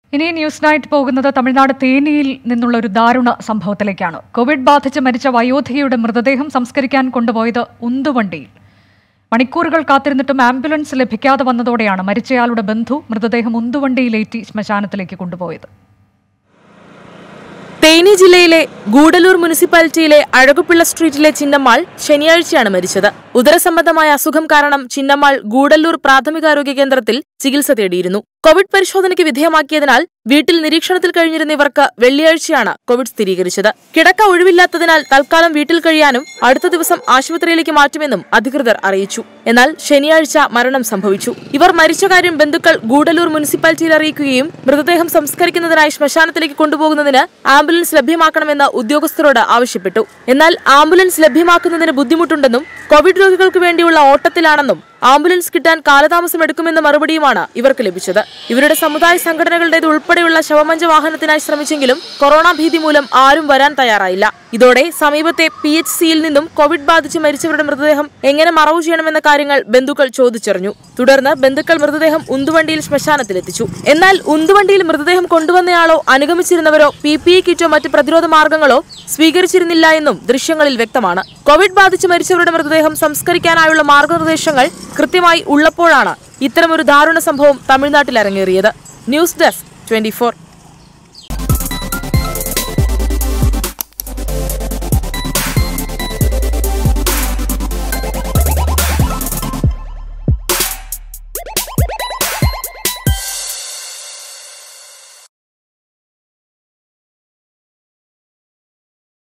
ഇനി news night പോകുന്നത് തമിഴ്നാട് തേനിയിൽ നിന്നുള്ള ഒരു ദാരുണ സംഭവത്തിലേക്കാണ് കോവിഡ് ബാധിച്ച് മരിച്ച വയോധികയുടെ മൃതദേഹം സംസ്കരിക്കാൻ കൊണ്ടുപോയത് ഉന്തുവണ്ടിയിൽ മണിക്കൂറുകൾ കാത്തിരുന്നിട്ടും ആംബുലൻസ് ലഭിക്കാതെ വന്നതോടെയാണ് മരിച്ചയാളുടെ ബന്ധു മൃതദേഹം ഉന്തുവണ്ടിയിലേറ്റി ശ്മശാനത്തിലേക്ക് കൊണ്ടുപോയത് തേനി ജില്ലയിലെ ഗൂഡലൂർ മുനിസിപ്പാലിറ്റിയിലെ അഴകുപിള്ള സ്ട്രീറ്റിലെ ചിന്നമ്മാൾ ശനിയാഴ്ചയാണ് മരിച്ചത് ഉദരസംബന്ധമായ അസുഖം കാരണം ചിന്നമ്മാൾ ഗൂഡല്ലൂർ പ്രാഥമികാരോഗ്യ കേന്ദ്രത്തിൽ ചികിത്സ തേടിയിരുന്നു കോവിഡ് പരിശോധനയ്ക്ക് വിധേയമാക്കിയതിനാൽ വീട്ടിൽ നിരീക്ഷണത്തിൽ കഴിഞ്ഞിരുന്ന ഇവർക്ക് വെള്ളിയാഴ്ചയാണ് കോവിഡ് സ്ഥിരീകരിച്ചത് കിടക്ക ഒഴിവില്ലാത്തതിനാൽ തൽക്കാലം വീട്ടിൽ കഴിയാനും അടുത്ത ദിവസം ആശുപത്രിയിലേക്ക് മാറ്റുമെന്നും അധികൃതർ അറിയിച്ചു എന്നാൽ ശനിയാഴ്ച മരണം സംഭവിച്ചു ഇവർ മരിച്ച കാര്യം ബന്ധുക്കൾ ഗൂഡല്ലൂർ മുനിസിപ്പാലിറ്റിയിൽ അറിയിക്കുകയും മൃതദേഹം സംസ്കരിക്കുന്നതിനായി ശ്മശാനത്തിലേക്ക് കൊണ്ടുപോകുന്നതിന് ആംബുലൻസ് ലഭ്യമാക്കണമെന്ന് ഉദ്യോഗസ്ഥരോട് ആവശ്യപ്പെട്ടു എന്നാൽ ആംബുലൻസ് ലഭ്യമാക്കുന്നതിന് ബുദ്ധിമുട്ടുണ്ടെന്നും കോവിഡ് രോഗികൾക്ക് വേണ്ടിയുള്ള ഓട്ടത്തിലാണെന്നും ആംബുലൻസ് കിട്ടാൻ കാലതാമസം എടുക്കുമെന്ന മറുപടിയുമാണ് ഇവർക്ക് ലഭിച്ചത് ഇവരുടെ സമുദായ സംഘടനകളുടേത് ഉൾപ്പെടെയുള്ള ശവമഞ്ച വാഹനത്തിനായി ശ്രമിച്ചെങ്കിലും കൊറോണ ഭീതി മൂലം ആരും വരാൻ തയ്യാറായില്ല ഇതോടെ സമീപത്തെ പി എച്ച് സിയിൽ നിന്നും കോവിഡ് ബാധിച്ച് മരിച്ചവരുടെ മൃതദേഹം എങ്ങനെ മറവു ചെയ്യണമെന്ന കാര്യങ്ങൾ ബന്ധുക്കൾ ചോദിച്ചറിഞ്ഞു തുടർന്ന് ബന്ധുക്കൾ മൃതദേഹം ഉന്തുവണ്ടിയിൽ ശ്മശാനത്തിലെത്തിച്ചു എന്നാൽ ഉന്തുവണ്ടിയിൽ മൃതദേഹം കൊണ്ടുവന്നയാളോ അനുഗമിച്ചിരുന്നവരോ പി പി ഇ കിറ്റോ മറ്റ് പ്രതിരോധ മാർഗങ്ങളോ സ്വീകരിച്ചിരുന്നില്ല എന്നും ദൃശ്യങ്ങളിൽ വ്യക്തമാണ് കോവിഡ് ബാധിച്ച് മരിച്ചവരുടെ മൃതദേഹം സംസ്കരിക്കാനായുള്ള മാർഗനിർദ്ദേശങ്ങൾ കൃത്യമായി ഉള്ളപ്പോഴാണ് ഇത്തരമൊരു ദാരുണ സംഭവം തമിഴ്നാട്ടിൽ അരങ്ങേറിയത് ന്യൂസ് ഡെസ്ക് ട്വന്റി